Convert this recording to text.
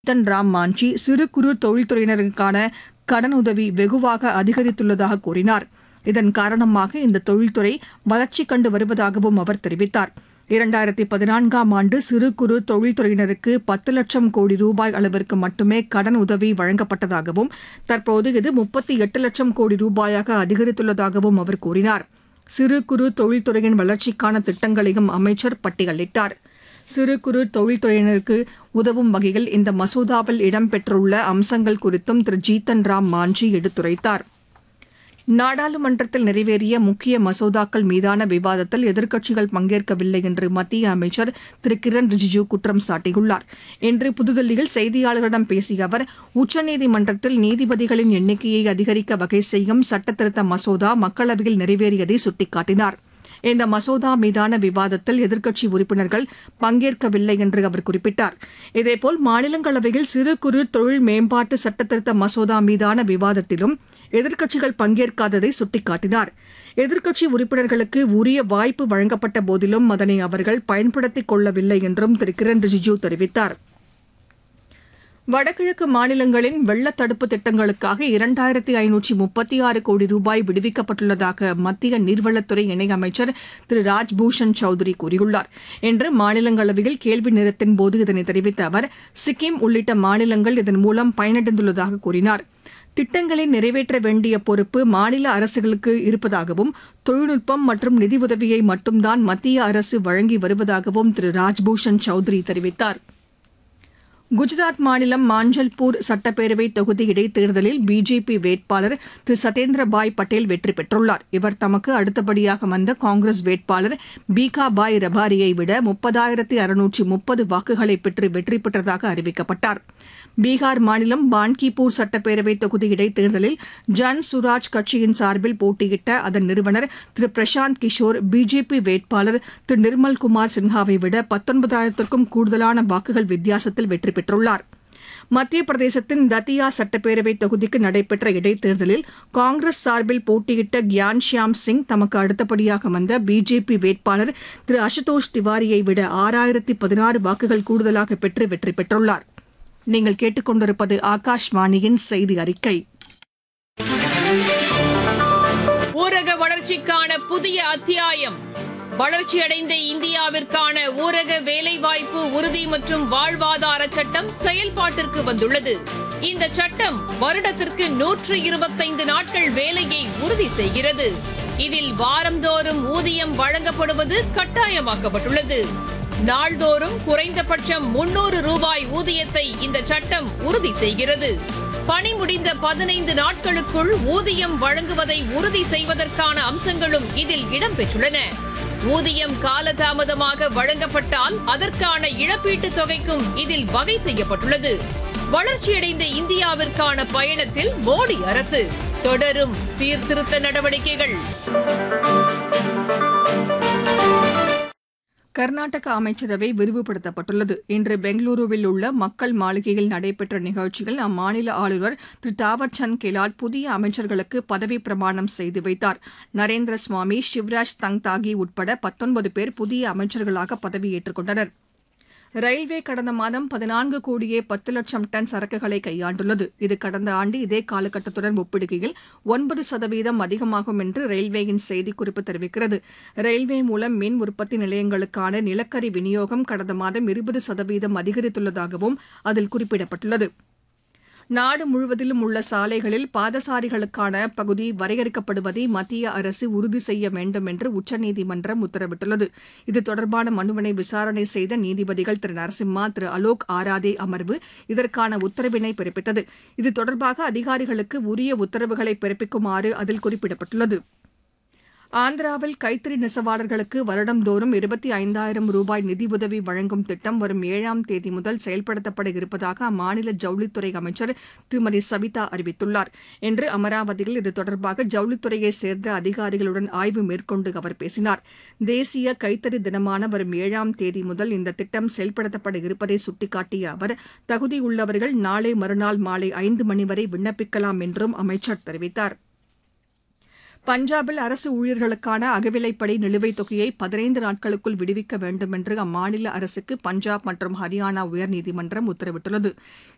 ஜித்தன் ராம் மாஞ்சி சிறு குறு தொழில்துறையினருக்கான கடனுதவி வெகுவாக அதிகரித்துள்ளதாக கூறினார் இதன் காரணமாக இந்த தொழில்துறை வளர்ச்சி கண்டு வருவதாகவும் அவர் தெரிவித்தார் இரண்டாயிரத்தி பதினான்காம் ஆண்டு சிறு குறு தொழில்துறையினருக்கு பத்து லட்சம் கோடி ரூபாய் அளவிற்கு மட்டுமே கடன் உதவி வழங்கப்பட்டதாகவும் தற்போது இது முப்பத்தி எட்டு லட்சம் கோடி ரூபாயாக அதிகரித்துள்ளதாகவும் அவர் கூறினார் சிறு குறு தொழில்துறையின் வளர்ச்சிக்கான திட்டங்களையும் அமைச்சர் பட்டியலிட்டார் சிறு குறு தொழில்துறையினருக்கு உதவும் வகையில் இந்த மசோதாவில் இடம்பெற்றுள்ள அம்சங்கள் குறித்தும் திரு ஜீத்தன் ராம் மாஞ்சி எடுத்துரைத்தார் நாடாளுமன்றத்தில் நிறைவேறிய முக்கிய மசோதாக்கள் மீதான விவாதத்தில் எதிர்க்கட்சிகள் பங்கேற்கவில்லை என்று மத்திய அமைச்சர் திரு கிரண் ரிஜிஜூ குற்றம் சாட்டியுள்ளார் இன்று புதுதில்லியில் செய்தியாளர்களிடம் பேசிய அவர் உச்சநீதிமன்றத்தில் நீதிபதிகளின் எண்ணிக்கையை அதிகரிக்க வகை செய்யும் சட்டத்திருத்த மசோதா மக்களவையில் நிறைவேறியதை சுட்டிக்காட்டினார் இந்த மசோதா மீதான விவாதத்தில் எதிர்க்கட்சி உறுப்பினர்கள் பங்கேற்கவில்லை என்று அவர் குறிப்பிட்டார் இதேபோல் மாநிலங்களவையில் சிறு குறு தொழில் மேம்பாட்டு சட்டத்திருத்த மசோதா மீதான விவாதத்திலும் எதிர்க்கட்சிகள் பங்கேற்காததை சுட்டிக்காட்டினார் எதிர்க்கட்சி உறுப்பினர்களுக்கு உரிய வாய்ப்பு வழங்கப்பட்ட போதிலும் அதனை அவர்கள் பயன்படுத்திக் கொள்ளவில்லை என்றும் திரு கிரண் ரிஜிஜூ தெரிவித்தார் வடகிழக்கு மாநிலங்களின் வெள்ள தடுப்பு திட்டங்களுக்காக இரண்டாயிரத்தி ஐநூற்றி முப்பத்தி ஆறு கோடி ரூபாய் விடுவிக்கப்பட்டுள்ளதாக மத்திய நீர்வளத்துறை இணையமைச்சர் திரு ராஜ்பூஷன் சௌத்ரி கூறியுள்ளார் இன்று மாநிலங்களவையில் கேள்வி நேரத்தின் போது இதனை தெரிவித்த அவர் சிக்கிம் உள்ளிட்ட மாநிலங்கள் இதன் மூலம் பயனடைந்துள்ளதாக கூறினார் திட்டங்களை நிறைவேற்ற வேண்டிய பொறுப்பு மாநில அரசுகளுக்கு இருப்பதாகவும் தொழில்நுட்பம் மற்றும் நிதியுதவியை மட்டும்தான் மத்திய அரசு வழங்கி வருவதாகவும் திரு ராஜ்பூஷன் சௌத்ரி தெரிவித்தார் குஜராத் மாநிலம் மாஞ்சல்பூர் சட்டப்பேரவை தொகுதி இடைத்தேர்தலில் பிஜேபி வேட்பாளர் திரு சத்யேந்திரபாய் பட்டேல் வெற்றி பெற்றுள்ளார் இவர் தமக்கு அடுத்தபடியாக வந்த காங்கிரஸ் வேட்பாளர் பீகாபாய் ரபாரியை விட முப்பதாயிரத்தி அறுநூற்றி முப்பது வாக்குகளை பெற்று வெற்றி பெற்றதாக அறிவிக்கப்பட்டார் பீகார் மாநிலம் பான்கிபூர் சட்டப்பேரவை தொகுதி இடைத்தேர்தலில் ஜன் சுராஜ் கட்சியின் சார்பில் போட்டியிட்ட அதன் நிறுவனர் திரு பிரசாந்த் கிஷோர் பிஜேபி வேட்பாளர் திரு நிர்மல்குமார் சின்ஹாவை விட பத்தொன்பதாயிரத்திற்கும் கூடுதலான வாக்குகள் வித்தியாசத்தில் வெற்றி பெற்றுள்ளார் மத்திய பிரதேசத்தின் தத்தியா சட்டப்பேரவை தொகுதிக்கு நடைபெற்ற இடைத்தேர்தலில் காங்கிரஸ் சார்பில் போட்டியிட்ட கியான் ஷியாம் சிங் தமக்கு அடுத்தபடியாக வந்த பிஜேபி வேட்பாளர் திரு அசுதோஷ் திவாரியை விட ஆறாயிரத்தி பதினாறு வாக்குகள் கூடுதலாக பெற்று வெற்றி பெற்றுள்ளார் நீங்கள் கேட்டுக்கொண்டிருப்பது ஆகாஷ்வாணியின் செய்தி அறிக்கை ஊரக வளர்ச்சிக்கான புதிய அத்தியாயம் வளர்ச்சியடைந்த இந்தியாவிற்கான ஊரக வேலைவாய்ப்பு உறுதி மற்றும் வாழ்வாதார சட்டம் செயல்பாட்டிற்கு வந்துள்ளது இந்த சட்டம் வருடத்திற்கு நூற்று இருபத்தைந்து நாட்கள் வேலையை உறுதி செய்கிறது இதில் வாரந்தோறும் ஊதியம் வழங்கப்படுவது கட்டாயமாக்கப்பட்டுள்ளது நாள்தோறும் குறைந்தபட்சம் முன்னூறு ரூபாய் ஊதியத்தை இந்த சட்டம் உறுதி செய்கிறது பணி முடிந்த பதினைந்து நாட்களுக்குள் ஊதியம் வழங்குவதை உறுதி செய்வதற்கான அம்சங்களும் இதில் இடம்பெற்றுள்ளன ஊதியம் காலதாமதமாக வழங்கப்பட்டால் அதற்கான இழப்பீட்டுத் தொகைக்கும் இதில் வகை செய்யப்பட்டுள்ளது வளர்ச்சியடைந்த இந்தியாவிற்கான பயணத்தில் மோடி அரசு தொடரும் சீர்திருத்த நடவடிக்கைகள் கர்நாடக அமைச்சரவை விரிவுபடுத்தப்பட்டுள்ளது இன்று பெங்களூருவில் உள்ள மக்கள் மாளிகையில் நடைபெற்ற நிகழ்ச்சியில் அம்மாநில ஆளுநர் திரு தாவர் சந்த் கெலாட் புதிய அமைச்சர்களுக்கு பதவி பிரமாணம் செய்து வைத்தார் நரேந்திர சுவாமி சிவராஜ் தங்தாகி உட்பட பத்தொன்பது பேர் புதிய அமைச்சர்களாக பதவியேற்றுக் கொண்டனர் ரயில்வே கடந்த மாதம் பதினான்கு கோடியே பத்து லட்சம் டன் சரக்குகளை கையாண்டுள்ளது இது கடந்த ஆண்டு இதே காலகட்டத்துடன் ஒப்பிடுகையில் ஒன்பது சதவீதம் அதிகமாகும் என்று ரயில்வேயின் செய்திக்குறிப்பு தெரிவிக்கிறது ரயில்வே மூலம் மின் உற்பத்தி நிலையங்களுக்கான நிலக்கரி விநியோகம் கடந்த மாதம் இருபது சதவீதம் அதிகரித்துள்ளதாகவும் அதில் குறிப்பிடப்பட்டுள்ளது நாடு முழுவதிலும் உள்ள சாலைகளில் பாதசாரிகளுக்கான பகுதி வரையறுக்கப்படுவதை மத்திய அரசு உறுதி செய்ய வேண்டும் என்று உச்சநீதிமன்றம் உத்தரவிட்டுள்ளது இது தொடர்பான மனுவினை விசாரணை செய்த நீதிபதிகள் திரு நரசிம்மா திரு அலோக் ஆராதே அமர்வு இதற்கான உத்தரவினை பிறப்பித்தது இது தொடர்பாக அதிகாரிகளுக்கு உரிய உத்தரவுகளை பிறப்பிக்குமாறு அதில் குறிப்பிடப்பட்டுள்ளது ஆந்திராவில் கைத்தறி நெசவாளர்களுக்கு வருடந்தோறும் இருபத்தி ஐந்தாயிரம் ரூபாய் நிதியுதவி வழங்கும் திட்டம் வரும் ஏழாம் தேதி முதல் செயல்படுத்தப்பட இருப்பதாக அம்மாநில ஜவுளித்துறை அமைச்சர் திருமதி சவிதா அறிவித்துள்ளார் இன்று அமராவதியில் இது தொடர்பாக ஜவுளித்துறையைச் சேர்ந்த அதிகாரிகளுடன் ஆய்வு மேற்கொண்டு அவர் பேசினார் தேசிய கைத்தறி தினமான வரும் ஏழாம் தேதி முதல் இந்த திட்டம் செயல்படுத்தப்பட இருப்பதை சுட்டிக்காட்டிய அவர் தகுதியுள்ளவர்கள் நாளை மறுநாள் மாலை ஐந்து மணி வரை விண்ணப்பிக்கலாம் என்றும் அமைச்சர் தெரிவித்தார் பஞ்சாபில் அரசு ஊழியர்களுக்கான அகவிலைப்படி நிலுவைத் தொகையை பதினைந்து நாட்களுக்குள் விடுவிக்க வேண்டும் என்று அம்மாநில அரசுக்கு பஞ்சாப் மற்றும் ஹரியானா உயர்நீதிமன்றம் உத்தரவிட்டுள்ளது